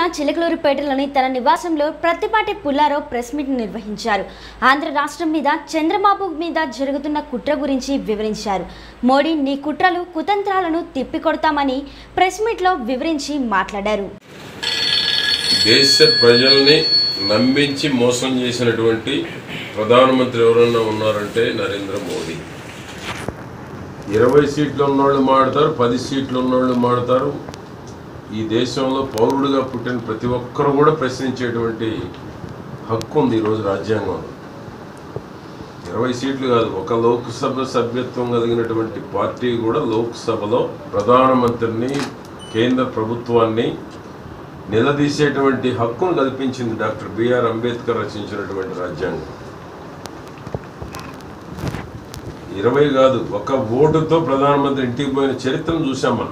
చిలకలూరుపేటలోని తన నివాసంలో Prathipati Pullarao press meet నిర్వహించారు ఆంధ్ర రాష్ట్రం మీద చంద్రబాబు మీద జరుగుతున్న కుట్ర గురించి వివరించారు మోడీ నీ కుట్రలు కుతంత్రాలను తిప్పికొడతామని ప్రెస్ మీట్లో వివరించి మాట్లాడారు దేశ ప్రజల్ని నమ్మించి మోసం చేసినటువంటి ప్రధానమంత్రి ఎవరన్నా ఉన్నారంటే నరేంద్ర మోడీ ఇరవై సీట్లు ఉన్నోళ్ళు మాడతారు పది సీట్లు ఉన్నోళ్ళు మాడతారు ఈ దేశంలో పౌరుడిగా పుట్టిన ప్రతి ఒక్కరు కూడా ప్రశ్నించేటువంటి హక్కు ఉంది ఈరోజు రాజ్యాంగంలో ఇరవై సీట్లు కాదు ఒక లోక్సభ సభ్యత్వం కలిగినటువంటి పార్టీ కూడా లోక్సభలో ప్రధానమంత్రిని కేంద్ర ప్రభుత్వాన్ని నిలదీసేటువంటి హక్కును కల్పించింది డాక్టర్ బిఆర్ అంబేద్కర్ రచించినటువంటి రాజ్యాంగం ఇరవై కాదు ఒక ఓటుతో ప్రధానమంత్రి ఇంటికి పోయిన చరిత్రను చూసాం మనం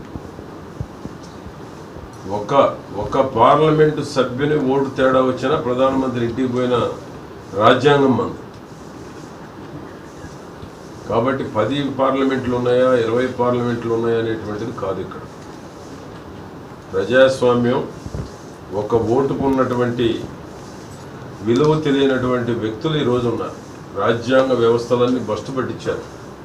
ఒక ఒక పార్లమెంటు సభ్యుని ఓటు తేడా వచ్చినా ప్రధానమంత్రి ఇంటికి పోయిన రాజ్యాంగం మనది కాబట్టి పది పార్లమెంట్లు ఉన్నాయా ఇరవై పార్లమెంట్లు ఉన్నాయా అనేటువంటిది కాదు ఇక్కడ ప్రజాస్వామ్యం ఒక ఓటుకు ఉన్నటువంటి విలువ తెలియనటువంటి వ్యక్తులు ఈరోజు ఉన్నారు రాజ్యాంగ వ్యవస్థలన్నీ బస్టు పట్టించారు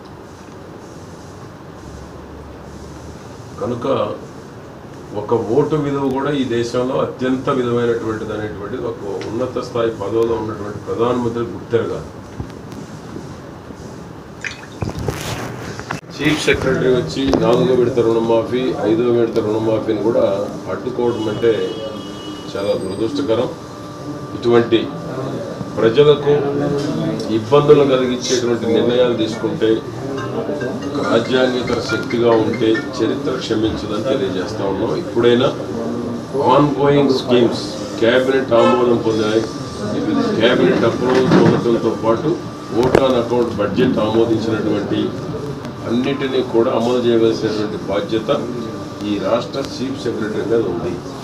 కనుక ఒక ఓటు విలువ కూడా ఈ దేశంలో అత్యంత విలువైనటువంటిది అనేటువంటిది ఒక ఉన్నత స్థాయి పదవిలో ఉన్నటువంటి ప్రధానమంత్రి గుర్తెరగాలి చీఫ్ సెక్రటరీ వచ్చి నాలుగో విడత రుణమాఫీ ఐదో విడత రుణమాఫీని కూడా అడ్డుకోవడం అంటే చాలా దురదృష్టకరం ఇటువంటి ప్రజలకు ఇబ్బందులు కలిగించేటువంటి నిర్ణయాలు తీసుకుంటే ఒక రాజ్యాంగేతర శక్తిగా ఉంటే చరిత్ర క్షమించదని తెలియజేస్తా ఉన్నాం ఇప్పుడైనా ఆన్ గోయింగ్ స్కీమ్స్ కేబినెట్ ఆమోదం పొందాయి కేబినెట్ అప్రూవల్ పొందడంతో పాటు ఓట్ ఆన్ అకౌంట్ బడ్జెట్ ఆమోదించినటువంటి అన్నిటినీ కూడా అమలు చేయవలసినటువంటి బాధ్యత ఈ రాష్ట్ర చీఫ్ సెక్రటరీ మీద ఉంది